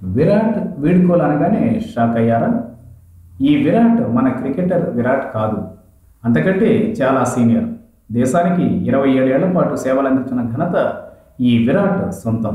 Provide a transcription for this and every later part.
విరాట్ వీడ్కోలు అనగానే షాక్ అయ్యారా ఈ విరాట్ మన క్రికెటర్ విరాట్ కాదు అంతకంటే చాలా సీనియర్ దేశానికి ఇరవై ఏడేళ్ల పాటు సేవలందించిన ఘనత ఈ విరాట్ సొంతం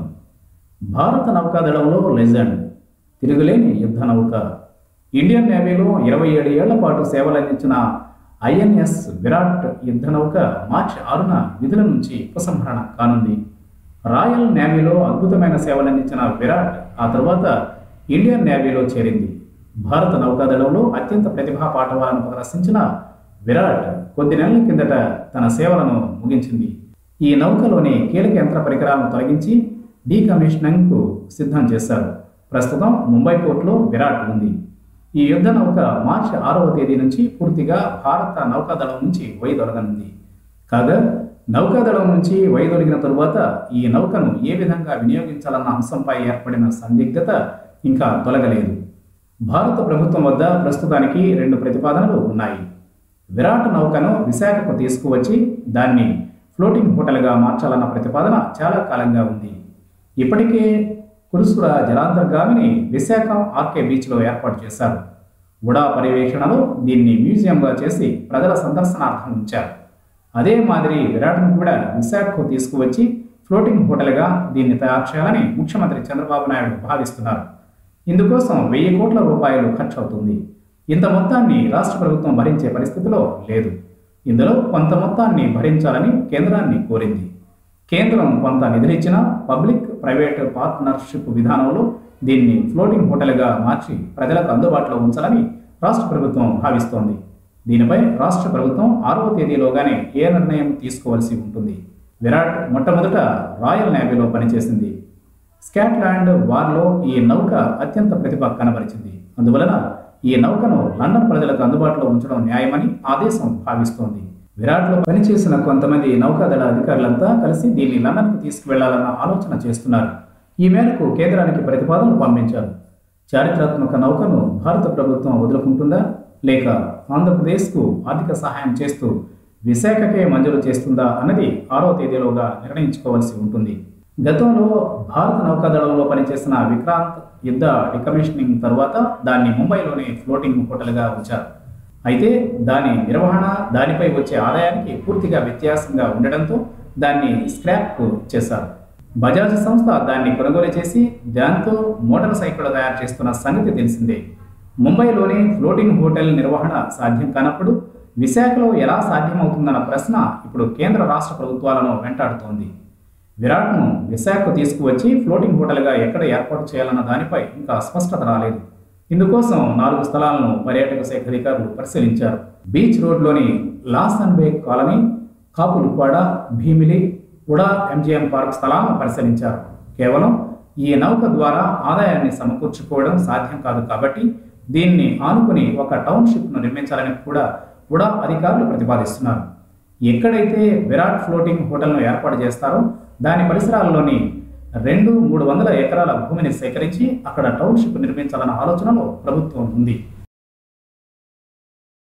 భారత నౌకాదళంలో లెజెండ్ తిరుగులేని యుద్ధ నౌక ఇండియన్ నేవీలో ఇరవై ఏడు ఏళ్ల పాటు సేవలందించిన ఐఎన్ఎస్ విరాట్ యుద్ధ నౌక మార్చి ఆరున విధుల నుంచి ఉపసంహరణ కానుంది రాయల్ నేవీలో అద్భుతమైన సేవలందించిన విరాట్ ఆ తర్వాత ఇండియన్ నేవీలో చేరింది భారత నౌకాదళంలో అత్యంత ప్రతిభా పాఠవాలను ప్రదర్శించిన విరాట్ కొద్ది నెలల కిందట తన సేవలను ముగించింది ఈ నౌకలోని కీలక యంత్ర పరికరాలను తొలగించి డీకమిషనింగ్కు సిద్ధం చేశారు ప్రస్తుతం ముంబై పోర్టులో విరాట్ ఉంది ఈ యుద్ధ నౌక మార్చి ఆరవ తేదీ నుంచి పూర్తిగా భారత నౌకాదళం నుంచి వైదొలగనుంది కాగా నౌకాదళం నుంచి వైదొలిగిన తరువాత ఈ నౌకను ఏ విధంగా వినియోగించాలన్న అంశంపై ఏర్పడిన సందిగ్ధత ఇంకా తొలగలేదు భారత ప్రభుత్వం వద్ద ప్రస్తుతానికి రెండు ప్రతిపాదనలు ఉన్నాయి విరాట్ నౌకను విశాఖకు తీసుకువచ్చి దాన్ని ఫ్లోటింగ్ హోటల్గా మార్చాలన్న ప్రతిపాదన చాలా కాలంగా ఉంది ఇప్పటికే కురుసుల జలాంతర్గామిని విశాఖ ఆర్కే బీచ్లో ఏర్పాటు చేశారు ఉడా పర్యవేక్షణలో దీన్ని మ్యూజియంగా చేసి ప్రజల సందర్శనార్థం ఉంచారు అదే మాదిరి విరాట్ను కూడా విశాఖకు తీసుకువచ్చి ఫ్లోటింగ్ హోటల్గా దీన్ని తయారు చేయాలని ముఖ్యమంత్రి చంద్రబాబు నాయుడు భావిస్తున్నారు ఇందుకోసం వెయ్యి కోట్ల రూపాయలు ఖర్చు అవుతుంది ఇంత మొత్తాన్ని రాష్ట్ర ప్రభుత్వం భరించే పరిస్థితిలో లేదు ఇందులో కొంత మొత్తాన్ని భరించాలని కేంద్రాన్ని కోరింది కేంద్రం కొంత నిధులిచ్చినా పబ్లిక్ ప్రైవేట్ పార్ట్నర్షిప్ విధానంలో దీన్ని ఫ్లోటింగ్ హోటల్గా మార్చి ప్రజలకు అందుబాటులో ఉంచాలని రాష్ట్ర ప్రభుత్వం భావిస్తోంది దీనిపై రాష్ట్ర ప్రభుత్వం ఆరవ తేదీలోగానే ఏ నిర్ణయం తీసుకోవాల్సి ఉంటుంది విరాట్ మొట్టమొదట రాయల్ నేవీలో పనిచేసింది స్కాట్లాండ్ వార్లో ఈ నౌక అత్యంత ప్రతిభ కనబరిచింది అందువలన ఈ నౌకను లండన్ ప్రజలకు అందుబాటులో ఉంచడం న్యాయమని ఆ దేశం భావిస్తోంది విరాట్లో పనిచేసిన కొంతమంది నౌకాదళ అధికారులంతా కలిసి దీన్ని లండన్కు తీసుకువెళ్లాలన్న ఆలోచన చేస్తున్నారు ఈ మేరకు కేంద్రానికి ప్రతిపాదనలు పంపించారు చారిత్రాత్మక నౌకను భారత ప్రభుత్వం వదులుకుంటుందా లేక ఆంధ్రప్రదేశ్కు ఆర్థిక సహాయం చేస్తూ విశాఖకే మంజూరు చేస్తుందా అన్నది ఆరో తేదీలోగా నిర్ణయించుకోవాల్సి ఉంటుంది గతంలో భారత నౌకాదళంలో పనిచేసిన విక్రాంత్ యుద్ధ డికమిషనింగ్ తర్వాత దాన్ని ముంబైలోని ఫ్లోటింగ్ హోటల్గా ఉంచారు అయితే దాని నిర్వహణ దానిపై వచ్చే ఆదాయానికి పూర్తిగా వ్యత్యాసంగా ఉండడంతో దాన్ని స్క్రాప్ చేశారు బజాజ్ సంస్థ దాన్ని కొనుగోలు చేసి దాంతో మోటార్ సైకిల్ తయారు చేస్తున్న సంగతి తెలిసిందే ముంబైలోని ఫ్లోటింగ్ హోటల్ నిర్వహణ సాధ్యం కానప్పుడు విశాఖలో ఎలా సాధ్యమవుతుందన్న ప్రశ్న ఇప్పుడు కేంద్ర రాష్ట్ర ప్రభుత్వాలను వెంటాడుతోంది విరాట్ను విశాఖకు తీసుకువచ్చి ఫ్లోటింగ్ హోటల్గా ఎక్కడ ఏర్పాటు చేయాలన్న దానిపై ఇంకా స్పష్టత రాలేదు ఇందుకోసం నాలుగు స్థలాలను పర్యాటక శాఖ అధికారులు పరిశీలించారు బీచ్ రోడ్లోని Lawsons bay colony Kapuluppada Bheemili UDA MGM park స్థలాలను పరిశీలించారు కేవలం ఈ నౌక ద్వారా ఆదాయాన్ని సమకూర్చుకోవడం సాధ్యం కాదు కాబట్టి దీన్ని ఆనుకుని ఒక టౌన్షిప్ను నిర్మించాలని కూడా ఉడా అధికారులు ప్రతిపాదిస్తున్నారు ఎక్కడైతే విరాట్ ఫ్లోటింగ్ హోటల్ను ఏర్పాటు చేస్తారో దాని పరిసరాల్లోని రెండు మూడు వందల ఎకరాల భూమిని సేకరించి అక్కడ టౌన్షిప్ నిర్మించాలన్న ఆలోచనలో ప్రభుత్వం ఉంది